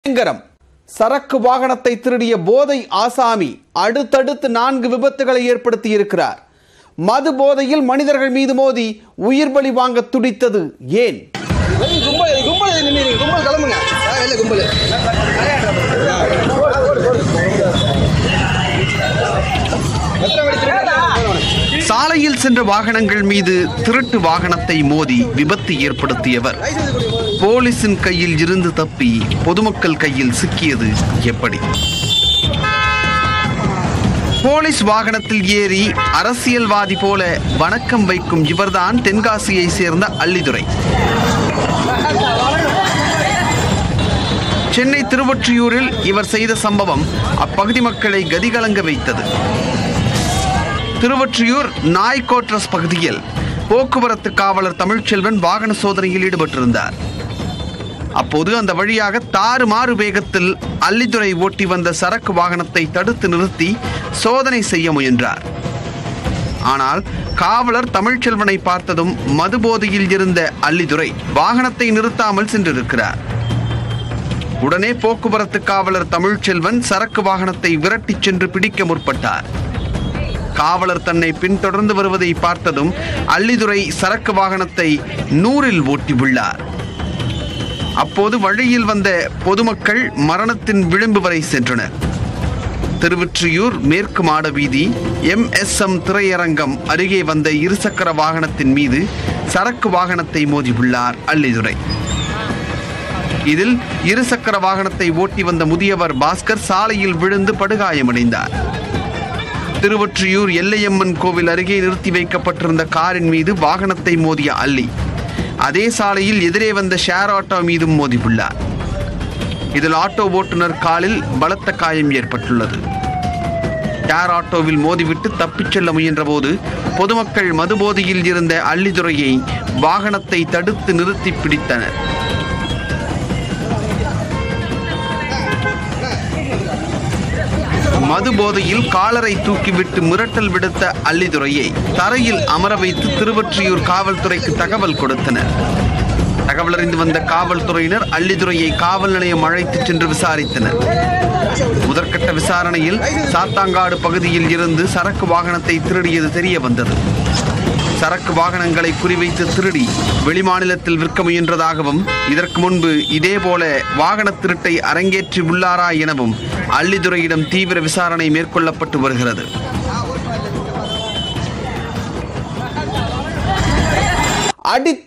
பயங்கரம் சரக்கு வாகனத்தை திருடிய போதை ஆசாமி அடுத்தடுத்து நான்கு விபத்துகளை ஏற்படுத்தி இருக்கிறார் மது போதையில் மனிதர்கள் மீது மோதி உயிர் பலி வாங்க துடித்தது ஏன் ஏய், கும்பல் கும்பல் நின்று கும்பல் கிளம்புங்க ஆ, இல்லை கும்பல் எத்தனை மணி திருப்பி சாலையில் சென்ற வாகனங்கள் மீது திருட்டு வாகனத்தை மோதி விபத்து ஏற்படுத்தியவர் போலீசின் கையில் இருந்து தப்பி பொதுமக்கள் கையில் சிக்கியது எப்படி போலீஸ் வாகனத்தில் ஏறி அரசியல்வாதி போல வணக்கம் வைக்கும் இவர்தான் தென்காசியை சேர்ந்த அள்ளிதுரை சென்னை திருவொற்றியூரில் இவர் செய்த சம்பவம் அப்பகுதி மக்களை கதிகலங்க வைத்தது திருவொற்றியூர் நாய்கோட்ரஸ் பகுதியில் போக்குவரத்து காவலர் தமிழ்ச்செல்வன் வாகன சோதனையில் ஈடுபட்டிருந்தார் அப்போது அந்த வழியாக தாறுமாறு வேகத்தில் அல்லித்துறை ஓட்டி வந்த சரக்கு வாகனத்தை தடுத்து நிறுத்தி சோதனை செய்ய முயன்றார் ஆனால் காவலர் தமிழ்ச்செல்வனை பார்த்ததும் மதுபோதையில் இருந்த அல்லிதுரை வாகனத்தை நிறுத்தாமல் சென்றிருக்கிறார் உடனே போக்குவரத்து காவலர் தமிழ்ச்செல்வன் சரக்கு வாகனத்தை விரட்டிச் சென்று பிடிக்க முற்பட்டார் காவலர் தன்னை பின்தொடர்ந்து வருவதை பார்த்ததும் அள்ளிதுரை சரக்கு வாகனத்தை நூறில் ஓட்டி உள்ளார் அப்போது வழியில் வந்த பொதுமக்கள் மரணத்தின் விளிம்பு வரை சென்றனர் திருவொற்றியூர் மேற்கு மாட வீதி எம்எஸ்எம் திரையரங்கம் அருகே வந்த இருசக்கர வாகனத்தின் மீது சரக்கு வாகனத்தை மோதி உள்ளார் அள்ளிதுரை இதில் இருசக்கர வாகனத்தை ஓட்டி வந்த முதியவர் பாஸ்கர் சாலையில் விழுந்து படுகாயமடைந்தார் திருவொற்றியூர் எல்லையம்மன் கோவில் அருகே நிறுத்தி வைக்கப்பட்டிருந்த காரின் மீது வாகனத்தை மோதிய அல்லி அதே சாலையில் எதிரே வந்த ஷேர் ஆட்டோ மீதும் மோதியுள்ளார் இதில் ஆட்டோ ஓட்டுநர் காலில் பலத்த காயம் ஏற்பட்டுள்ளது ஷேர் ஆட்டோவில் மோதிவிட்டு தப்பிச் செல்ல முயன்றபோது பொதுமக்கள் மதுபோதையில் இருந்த அள்ளிதுரையை வாகனத்தை தடுத்து நிறுத்தி பிடித்தனர் மது போதையில் காலரை தூக்கிவிட்டு மிரட்டல் விடுத்த அல்லிதுரையை தரையில் அமர வைத்து திருவொற்றியூர் காவல்துறைக்கு தகவல் கொடுத்தனர் தகவல் அறிந்து வந்த காவல்துறையினர் அல்லிதுரையை காவல் நிலையம் அழைத்துச் சென்று விசாரித்தனர் முதற்கட்ட விசாரணையில் சாத்தாங்காடு பகுதியில் இருந்து சரக்கு வாகனத்தை திருடியது தெரிய வந்தது சரக்கு வாகனங்களை குறிவைத்து திருடி வெளிமாநிலத்தில் விற்க முயன்றதாகவும் இதற்கு முன்பு இதேபோல வாகன திருட்டை அரங்கேற்றி உள்ளாரா எனவும் அள்ளிதுரையிடம் தீவிர விசாரணை மேற்கொள்ளப்பட்டு வருகிறது அடித்த